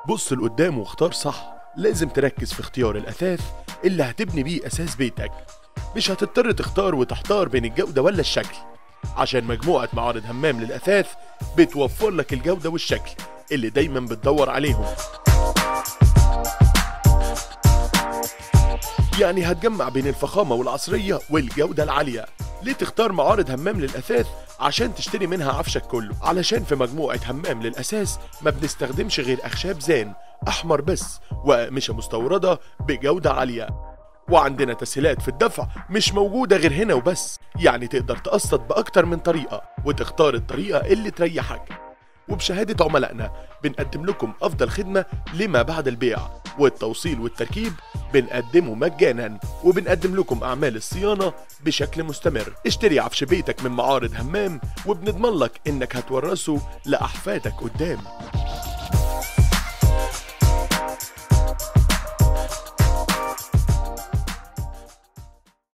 بص لقدام واختار صح لازم تركز في اختيار الأثاث اللي هتبني بيه أساس بيتك مش هتضطر تختار وتحتار بين الجودة ولا الشكل عشان مجموعة معارض همام للأثاث بتوفر لك الجودة والشكل اللي دايما بتدور عليهم يعني هتجمع بين الفخامة والعصرية والجودة العالية ليه تختار معارض همام للأثاث عشان تشتري منها عفشك كله علشان في مجموعة همام للأساس ما بنستخدمش غير أخشاب زان أحمر بس وأقمشة مستوردة بجودة عالية وعندنا تسهيلات في الدفع مش موجودة غير هنا وبس يعني تقدر تقسط بأكتر من طريقة وتختار الطريقة اللي تريحك وبشهادة عملائنا بنقدم لكم أفضل خدمة لما بعد البيع والتوصيل والتركيب بنقدمه مجانا وبنقدم لكم أعمال الصيانة بشكل مستمر اشتري عفش بيتك من معارض همام وبنضمن لك إنك هتورثه لأحفادك قدام